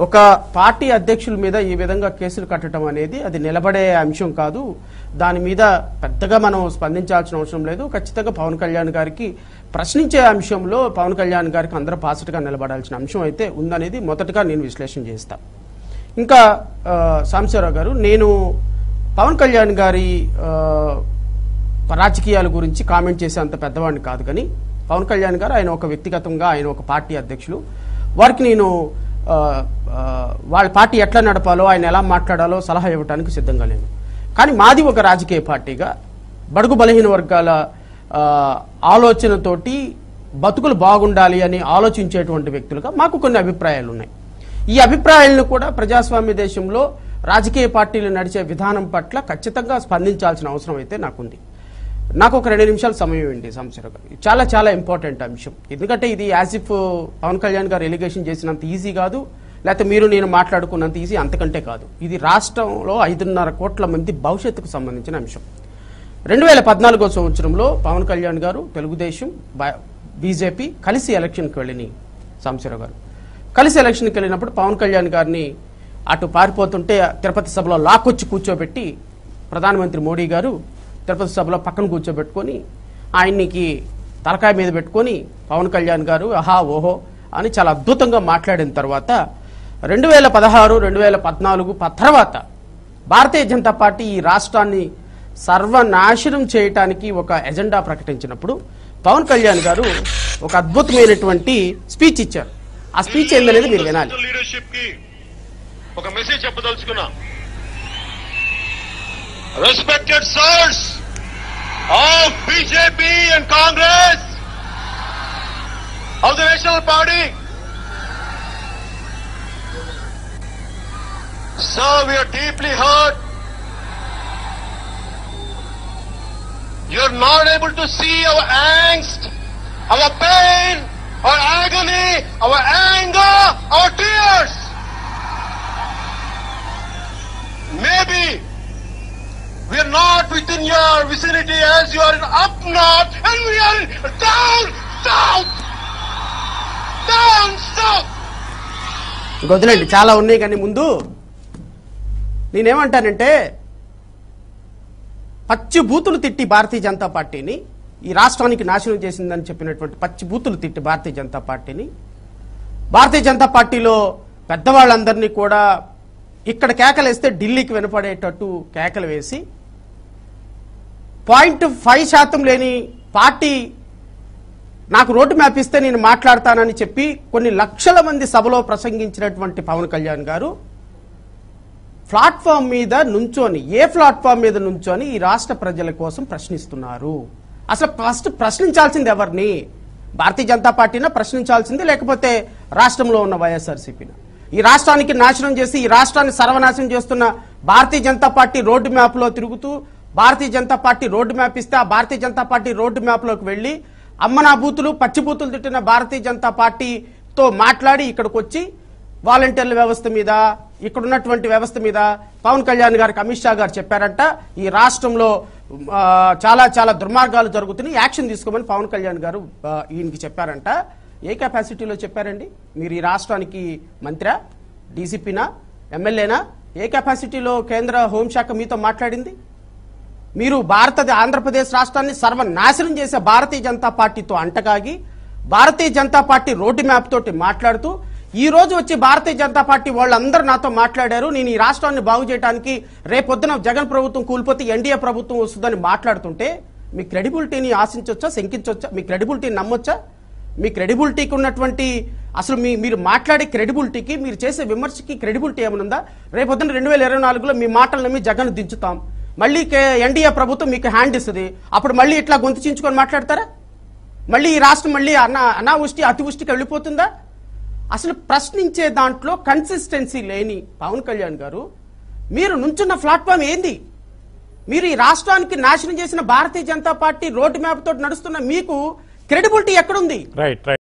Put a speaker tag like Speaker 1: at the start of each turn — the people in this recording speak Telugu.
Speaker 1: ఒక పార్టీ అధ్యక్షుల మీద ఈ విధంగా కేసులు కట్టడం అనేది అది నిలబడే అంశం కాదు దాని మీద పెద్దగా మనం స్పందించాల్సిన అవసరం లేదు ఖచ్చితంగా పవన్ కళ్యాణ్ గారికి ప్రశ్నించే అంశంలో పవన్ కళ్యాణ్ గారికి అందరూ పాజిటివ్గా నిలబడాల్సిన అంశం అయితే ఉందనేది మొదటగా నేను విశ్లేషణ చేస్తా ఇంకా ఆ, సాంబశివరావు గారు నేను పవన్ కళ్యాణ్ గారి ఆ, రాజకీయాల గురించి కామెంట్ చేసే అంత పెద్దవాడిని కాదు కానీ పవన్ కళ్యాణ్ గారు ఆయన ఒక వ్యక్తిగతంగా ఆయన ఒక పార్టీ అధ్యక్షులు వారికి నేను ఆ, ఆ, వాళ్ళ పార్టీ ఎట్లా నడపాలో ఆయన ఎలా మాట్లాడాలో సలహా ఇవ్వడానికి సిద్ధంగా లేను కానీ మాది ఒక రాజకీయ పార్టీగా బడుగు బలహీన వర్గాల ఆ, ఆలోచనతోటి బతుకులు బాగుండాలి అని ఆలోచించేటువంటి వ్యక్తులుగా మాకు కొన్ని అభిప్రాయాలు ఉన్నాయి ఈ అభిప్రాయాలను కూడా ప్రజాస్వామ్య దేశంలో రాజకీయ పార్టీలు నడిచే విధానం పట్ల ఖచ్చితంగా స్పందించాల్సిన అవసరం అయితే నాకుంది నాకు ఒక రెండు నిమిషాలు సమయం ఇవ్వండి సంవత్సరం గారు చాలా చాలా ఇంపార్టెంట్ అంశం ఎందుకంటే ఇది యాజ్ ఇఫ్ పవన్ కళ్యాణ్ గారు ఎలిగేషన్ చేసినంత ఈజీ కాదు లేకపోతే మీరు నేను మాట్లాడుకున్నంత ఈజీ అంతకంటే కాదు ఇది రాష్ట్రంలో ఐదున్నర కోట్ల మంది భవిష్యత్తుకు సంబంధించిన అంశం రెండు వేల పద్నాలుగో సంవత్సరంలో పవన్ కళ్యాణ్ గారు తెలుగుదేశం బ- బీజేపీ కలిసి ఎలక్షన్కి వెళ్ళినాయి సాంబశివరావు గారు కలిసి ఎలక్షన్కి వెళ్ళినప్పుడు పవన్ కళ్యాణ్ గారిని అటు పారిపోతుంటే తిరుపతి సభలో లాక్కొచ్చి కూర్చోబెట్టి ప్రధానమంత్రి మోడీ గారు తిరుపతి సభలో పక్కన కూర్చోబెట్టుకొని ఆయన్నికి తలకాయ మీద పెట్టుకొని పవన్ కళ్యాణ్ గారు ఆహా ఓహో అని చాలా అద్భుతంగా మాట్లాడిన తర్వాత రెండు వేల పదహారు రెండు వేల పద్నాలుగు ప- తర్వాత భారతీయ జనతా పార్టీ ఈ రాష్ట్రాన్ని సర్వనాశనం చేయటానికి ఒక ఎజెండా ప్రకటించినప్పుడు పవన్ కళ్యాణ్ గారు ఒక అద్భుతమైనటువంటి స్పీచ్ ఇచ్చారు ఆ స్పీచ్ ఏందనేది మీరు వినాలి
Speaker 2: లీడర్షిప్ కి ఒక మెసేజ్ చెప్పదలుచుకున్నా respected sirs of BJP and Congress of the national party Sir, we are deeply hurt. You're not able to see our angst, our pain, our agony, our anger, our tears. Maybe we are not within your vicinity as you are in up north and we are in down south. Down south.
Speaker 1: ఇంక వదిలేండి చాలా ఉన్నాయి కానీ ముందు నేనేమంటానంటే పచ్చి బూతులు తిట్టి భారతీయ జనతా పార్టీని ఈ రాష్ట్రానికి నాశనం చేసిందని చెప్పినటువంటి పచ్చి బూతులు తిట్టి భారతీయ జనతా పార్టీని భారతీయ జనతా పార్టీలో పెద్దవాళ్ళందరినీ కూడా ఇక్కడ కేకలేస్తే ఢిల్లీకి వినపడేటట్టు కేకలు వేసి పాయింట్ ఫైవ్ శాతం లేని పార్టీ నాకు రోడ్డు మ్యాప్ ఇస్తే నేను మాట్లాడతానని చెప్పి కొన్ని లక్షల మంది సభలో ప్రసంగించినటువంటి పవన్ కళ్యాణ్ గారు ప్లాట్ఫామ్ మీద నుంచొని ఏ ప్లాట్ఫామ్ మీద నుంచొని ఈ రాష్ట్ర ప్రజల కోసం ప్రశ్నిస్తున్నారు అసలు ఫస్ట్ ప్రశ్నించాల్సింది ఎవరిని భారతీయ జనతా పార్టీనా ప్రశ్నించాల్సింది లేకపోతే రాష్ట్రంలో ఉన్న వైఎస్ఆర్సీపీనా ఈ రాష్ట్రానికి నాశనం చేసి ఈ రాష్ట్రాన్ని సర్వనాశనం చేస్తున్న Bharatiya Janata party road map లో తిరుగుతూ Bharatiya Janata party road map ఇస్తే ఆ Bharatiya Janata party road map లోకి వెళ్లి అమ్మనా బూతులు పచ్చి బూతులు తిట్టిన భారతీయ జనతా పార్టీతో మాట్లాడి ఇక్కడికి వచ్చి వాలంటీర్ల వ్యవస్థ మీద ఇక్కడ ఉన్నటువంటి వ్యవస్థ మీద పవన్ కళ్యాణ్ గారికి అమిత్ షా గారు చెప్పారంట ఈ రాష్ట్రంలో ఆ, చాలా చాలా దుర్మార్గాలు జరుగుతున్నాయి యాక్షన్ తీసుకోమని పవన్ కళ్యాణ్ గారు ఆ, ఈయనకి చెప్పారంట ఏ కెపాసిటీలో చెప్పారండి మీరు ఈ రాష్ట్రానికి మంత్రా డీసీపీనా ఎమ్మెల్యేనా ఏ కెపాసిటీలో కేంద్ర హోంశాఖ మీతో మాట్లాడింది మీరు భారత ఆంధ్రప్రదేశ్ రాష్ట్రాన్ని సర్వనాశనం చేసే భారతీయ జనతా పార్టీతో అంటగాగి Bharatiya Janata party road map తోటి మాట్లాడుతూ ఈ రోజు వచ్చి భారతీయ జనతా పార్టీ వాళ్ళందరూ నాతో మాట్లాడారు నేను ఈ రాష్ట్రాన్ని బాగు చేయడానికి రేపొద్దున జగన్ ప్రభుత్వం కూలిపోతే ఎన్డీఏ ప్రభుత్వం వస్తుందని మాట్లాడుతుంటే మీ క్రెడిబిలిటీని ఆశించవచ్చా శంకించవచ్చా మీ క్రెడిబిలిటీని నమ్మొచ్చా మీ క్రెడిబిలిటీకి ఉన్నటువంటి అసలు మీ మీరు మాట్లాడే క్రెడిబిలిటీకి మీరు చేసే విమర్శకి క్రెడిబిలిటీ ఏమనుందా రేపొద్దున రెండు వేల ఇరవై నాలుగులో మీ మాటలు నమ్మి జగన్ దించుతాం మళ్ళీ కే- ఎన్డీఏ ప్రభుత్వం మీకు హ్యాండ్ ఇస్తుంది అప్పుడు మళ్ళీ ఇట్లా గొంతు చించుకొని మాట్లాడతారా మళ్ళీ ఈ రాష్ట్రం మళ్ళీ అనా అనావృష్టి అతివృష్టికి వెళ్ళిపోతుందా అసలు ప్రశ్నించే దాంట్లో కన్సిస్టెన్సీ లేని పవన్ కళ్యాణ్ గారు మీరు నుంచున్న ప్లాట్ఫామ్ ఏంది మీరు ఈ రాష్ట్రానికి నాశనం చేసిన Bharatiya Janata party road map తోటి నడుస్తున్న మీకు క్రెడిబిలిటీ ఎక్కడుంది
Speaker 3: రైట్ రైట్